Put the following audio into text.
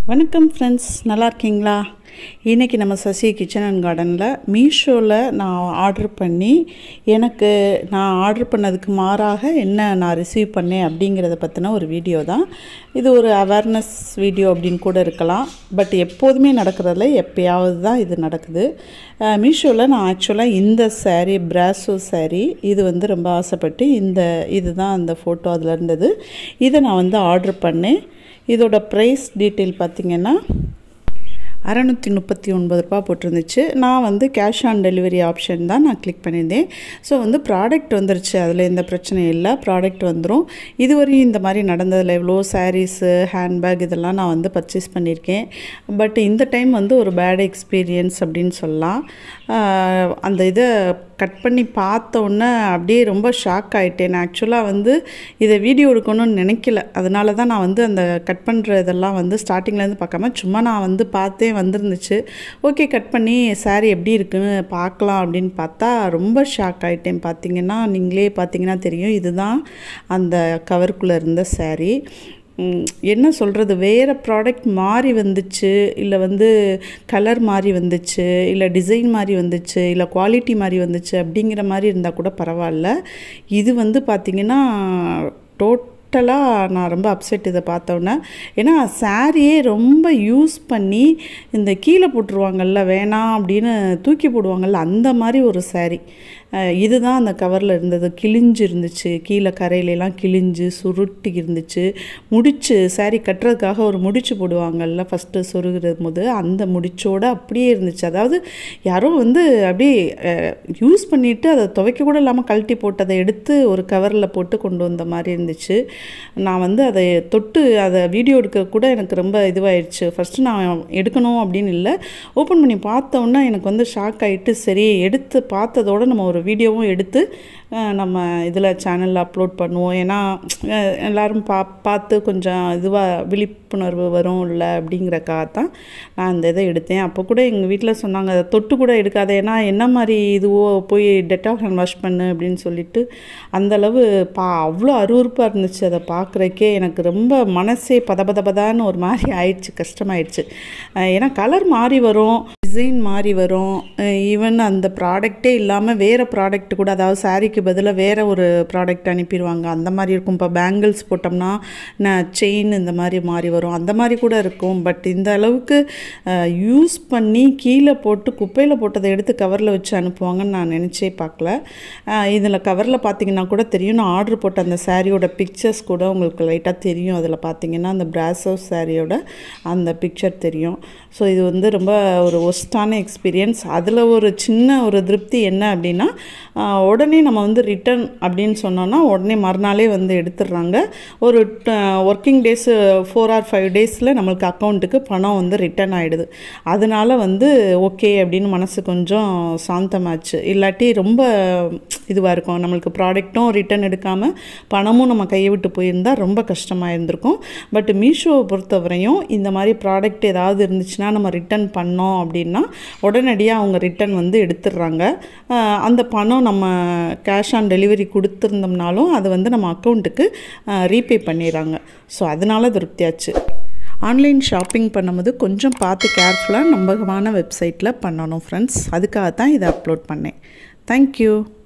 வணக்கம் ஃப்ரெண்ட்ஸ் நல்லா இருக்கீங்களா இன்றைக்கி நம்ம சசி கிச்சன் அண்ட் கார்டனில் மீஷோவில் நான் ஆர்டர் பண்ணி எனக்கு நான் ஆர்டர் பண்ணதுக்கு மாறாக என்ன நான் ரிசீவ் பண்ணேன் அப்படிங்கிறத பற்றின ஒரு வீடியோ தான் இது ஒரு அவேர்னஸ் வீடியோ அப்படின்னு கூட இருக்கலாம் பட் எப்போதுமே நடக்கிறதில்ல எப்பயாவது தான் இது நடக்குது மீஷோவில் நான் ஆக்சுவலாக இந்த saree பிராசோ saree இது வந்து ரொம்ப ஆசைப்பட்டு இந்த இதுதான் அந்த ஃபோட்டோ அதில் இருந்தது இதை நான் வந்து ஆர்டர் பண்ணேன் இதோட ப்ரைஸ் டீட்டெயில் பார்த்திங்கன்னா அறநூற்றி முப்பத்தி ஒன்பது ரூபா போட்டிருந்துச்சு நான் வந்து கேஷ் ஆன் டெலிவரி ஆப்ஷன் தான் நான் கிளிக் பண்ணியிருந்தேன் ஸோ வந்து ப்ராடக்ட் வந்துருச்சு அதில் எந்த பிரச்சனையும் இல்லை ப்ராடக்ட் வந்துடும் இதுவரையும் இந்த மாதிரி நடந்ததில் எவ்வளோ சாரீஸு ஹேண்ட்பேக் இதெல்லாம் நான் வந்து பர்ச்சேஸ் பண்ணியிருக்கேன் பட் இந்த டைம் வந்து ஒரு பேட் எக்ஸ்பீரியன்ஸ் அப்படின்னு சொல்லலாம் ஆஹ் அந்த இதை கட் பண்ணி பார்த்த உடனே அப்படியே ரொம்ப ஷாக் ஆகிட்டேன் நான் ஆக்சுவலாக வந்து இதை வீடியோ எடுக்கணும்னு நினைக்கல அதனால தான் நான் வந்து அந்த கட் பண்ணுற இதெல்லாம் வந்து ஸ்டார்டிங்லேருந்து பார்க்காம சும்மா நான் வந்து பார்த்தே வந்திருந்துச்சு ஓகே கட் பண்ணி saree எப்படி இருக்குன்னு பார்க்கலாம் அப்படின்னு பார்த்தா ரொம்ப ஷாக் ஆகிட்டேன் பார்த்தீங்கன்னா நீங்களே பார்த்தீங்கன்னா தெரியும் இதுதான் அந்த கவருக்குள்ளே இருந்த saree ம், என்ன சொல்கிறது வேறு ப்ராடக்ட் மாறி வந்துச்சு இல்லை வந்து கலர் மாறி வந்துச்சு இல்லை டிசைன் மாதிரி வந்துச்சு இல்லை குவாலிட்டி மாதிரி வந்துச்சு அப்படிங்கிற மாதிரி இருந்தால் கூட பரவாயில்ல இது வந்து பார்த்திங்கன்னா டோட்டலாக நான் ரொம்ப அப்செட் இதை பார்த்தோன்னே ஏன்னா சாரியே ரொம்ப யூஸ் பண்ணி இந்த கீழே போட்டுருவாங்கல்ல வேணாம் அப்படின்னு தூக்கி போடுவாங்கல்ல அந்த மாதிரி ஒரு saree அஹ் இதுதான் அந்த கவரில் இருந்தது கிழிஞ்சு இருந்துச்சு கீழே கரையிலலாம் கிழிஞ்சு சுருட்டி இருந்துச்சு முடிச்சு saree கட்டுறதுக்காக ஒரு முடிச்சு போடுவாங்கல்ல ஃபஸ்ட்டு சொருகிறது போது அந்த முடிச்சோட அப்படியே இருந்துச்சு அதாவது யாரோ வந்து அப்படியே யூஸ் பண்ணிவிட்டு அதை துவைக்க கூட இல்லாமல் கழட்டி போட்டு அதை எடுத்து ஒரு கவரில் போட்டு கொண்டு வந்த மாதிரி இருந்துச்சு நான் வந்து அதை தொட்டு அதை வீடியோ எடுக்க கூட எனக்கு ரொம்ப இதுவாயிடுச்சு ஃபஸ்ட்டு நான் எடுக்கணும் அப்படின்னு இல்லை ஓப்பன் பண்ணி பார்த்த உடனே எனக்கு வந்து ஷாக் ஆகிட்டு சரி எடுத்து பார்த்ததோட நம்ம ஒரு வீடியோவும் எடுத்து அஹ், நம்ம இதில் சேனலில் அப்லோட் பண்ணுவோம் ஏன்னா அஹ், எல்லாரும் பா பார்த்து கொஞ்சம் இதுவாக விழிப்புணர்வு வரும் இல்லை அப்படிங்கிறக்காக தான் நான் இந்த இதை எடுத்தேன் அப்போ கூட எங்கள் வீட்டில் சொன்னாங்க அதை தொட்டு கூட எடுக்காத ஏன்னா என்ன மாதிரி இதுவோ போய் டெட்டால் ஹேண்ட் வாஷ் பண்ணு அப்படின்னு சொல்லிட்டு அந்த அளவு பா அவ்வளோ அருவருப்பாக இருந்துச்சு அதை பார்க்குறக்கே எனக்கு ரொம்ப மனசே பத பத பதான்னு ஒரு மாதிரி ஆயிடுச்சு கஷ்டமாயிடுச்சு அஹ் ஏன்னா கலர் மாறி வரும் டிசைன் மாறி வரும் ஈவன் அந்த ப்ராடக்ட்டே இல்லாமல் வேறு ப்ராடக்ட் கூட அதாவது சாரீக்கு பதிலாக வேறு ஒரு ப்ராடக்ட் அனுப்பிடுவாங்க அந்த மாதிரி இருக்கும் இப்போ பேங்கிள்ஸ் போட்டோம்னா செயின் இந்த மாதிரி மாறி வரும் அந்த மாதிரி கூட இருக்கும் பட் இந்த அளவுக்கு யூஸ் பண்ணி கீழே போட்டு குப்பையில் போட்டதை எடுத்து கவரில் வச்சு அனுப்புவாங்கன்னு நான் நினச்சே பார்க்கல இதில் கவரில் பார்த்தீங்கன்னா கூட தெரியும் நான் ஆர்டர் போட்ட அந்த சாரியோட பிக்சர்ஸ் கூட உங்களுக்கு லைட்டாக தெரியும் அதில் பார்த்தீங்கன்னா அந்த பிராசோ சாரியோட அந்த பிக்சர் தெரியும் ஸோ இது வந்து ரொம்ப ஒரு ஒஸ்டான எக்ஸ்பீரியன்ஸ் அதில் ஒரு சின்ன ஒரு திருப்தி என்ன அப்படின்னா ஆஹ் உடனே நம்ம வந்து ரிட்டர்ன் அப்படின்னு சொன்னோன்னா உடனே மறுநாளே வந்து எடுத்துடுறாங்க ஒரு working days four or five டேஸில் நம்மளுக்கு அக்கௌண்ட்டுக்கு பணம் வந்து ரிட்டர்ன் ஆகிடுது அதனால வந்து ஓகே அப்படின்னு மனசு கொஞ்சம் சாந்தமாச்சு இல்லாட்டி ரொம்ப இதுவாக இருக்கும் நம்மளுக்கு ப்ராடக்ட்டும் ரிட்டர்ன் எடுக்காமல் பணமும் நம்ம கையை விட்டு போயிருந்தால் ரொம்ப கஷ்டமாக இருந்திருக்கும் பட் மீஷோவை பொறுத்தவரையும் இந்த மாதிரி ப்ராடக்ட் ஏதாவது இருந்துச்சுன்னா நம்ம ரிட்டர்ன் பண்ணோம் அப்படின்னா உடனடியாக அவங்க ரிட்டர்ன் வந்து எடுத்துடுறாங்க ஆஹ் அந்த பணம் நம்ம கேஷ் ஆன் டெலிவரி கொடுத்துருந்தோம்னாலும் அது வந்து நம்ம அக்கௌண்ட்டுக்கு ரீபே பண்ணிடுறாங்க ஸோ அதனால திருப்தியாச்சு ஆன்லைன் ஷாப்பிங் பண்ணும்போது கொஞ்சம் பார்த்து கேர்ஃபுல்லாக நம்பகமான வெப்சைட்டில் பண்ணணும் ஃப்ரெண்ட்ஸ் அதுக்காக தான் இதை அப்லோட் பண்ணேன் தேங்க்யூ